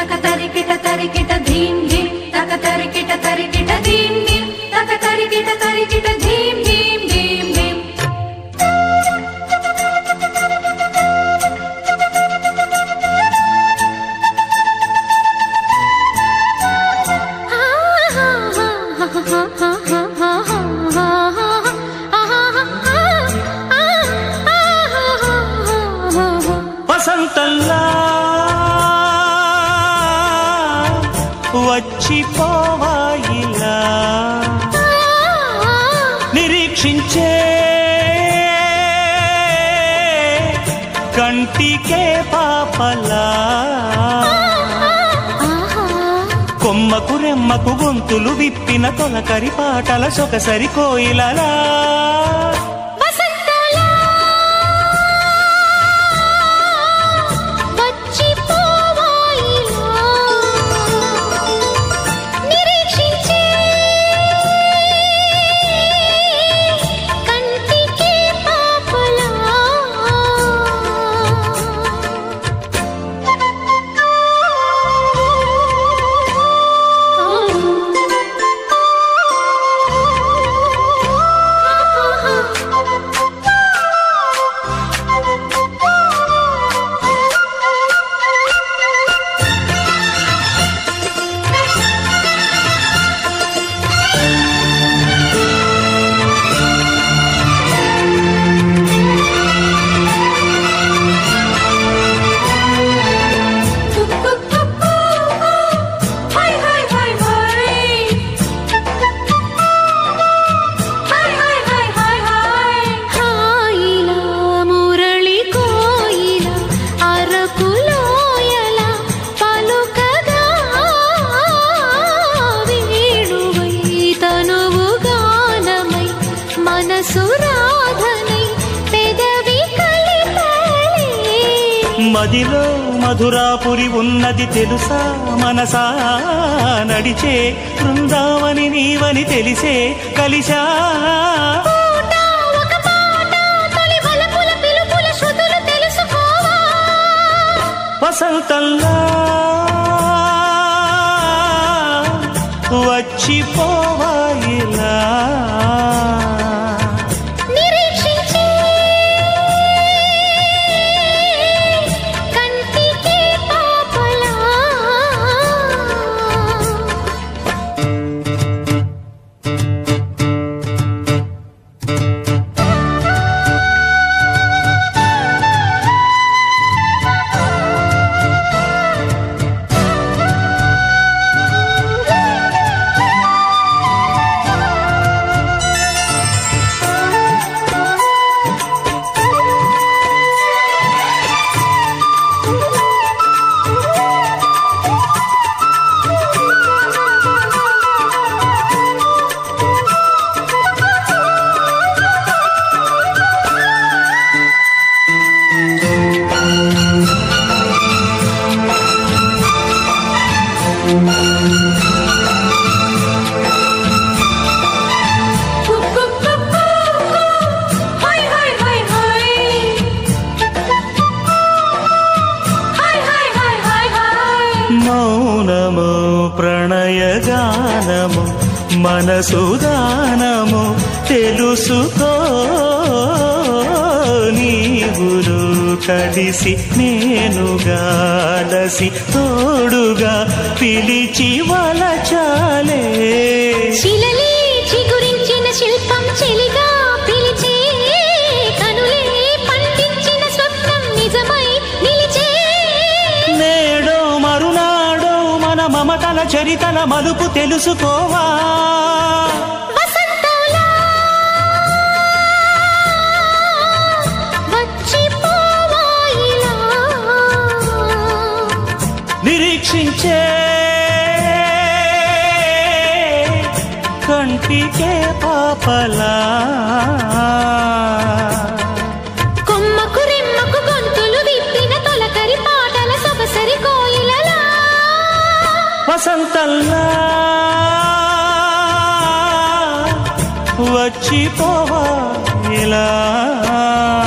తక తరికిట తరికిట ధీం ధీం తక తరికిట తరికిట ధీం ధీం తక తరికిట తరికిట ధీం ధీం ధీం ధీం వసంతంలా వచ్చిపోవాయిలా నిరీక్షించే కంటికే పాపలా కొమ్మకు రెమ్మకు గొంతులు విప్పిన తొలకరి పాటల సొగసరి కోయిలలా వసంతాలా వచ్చిపోవాయిలా నిరీక్షించే కంటికి పాపలా హై హై హై హై హై హై హై హై హై హాయిలా మురళి కోయిల అరకులోయల పలుకగా వేణువై తనువు గానమై మనసు రాధనై పెదవి కలిపలే మదిలో మధురాపురి ఉన్నది తెలుసా మనసా నడిచే బృందావని నీవని తెలిసే కలిసా పూట ఒక పాట తొలి వలపుల పిలుపుల శృతులు తెలుసుకోవా వసంతంలా వచ్చిపోవాయిలా నిరీక్షించే కంటికి పాపలా హై హై హై హై హై హై హై హై హై మౌనము ప్రణయగానము మనసుదానము తెలుసుకో నీవులు కలిసి నేనుగాలసి తోడుగా పిలిచి వలచాలే శిలలే చిగురించిన శిల్పం చెలిగా పిలిచే కనులే పండించిన స్వప్నం నిజమై నిలిచే నేడో మరునాడో మన మమతల చరితల మలుపు తెలుసుకోవా వసంతంలా వచ్చిపోవాయిలా నిరీక్షించే కంటికే పాపలా కొమ్మకు రెమ్మకు గొంతులు విప్పిన తొలకరి పాటల సొగసరి కోయిలలా వసంతల్లా వచ్చిపోవా ఇలా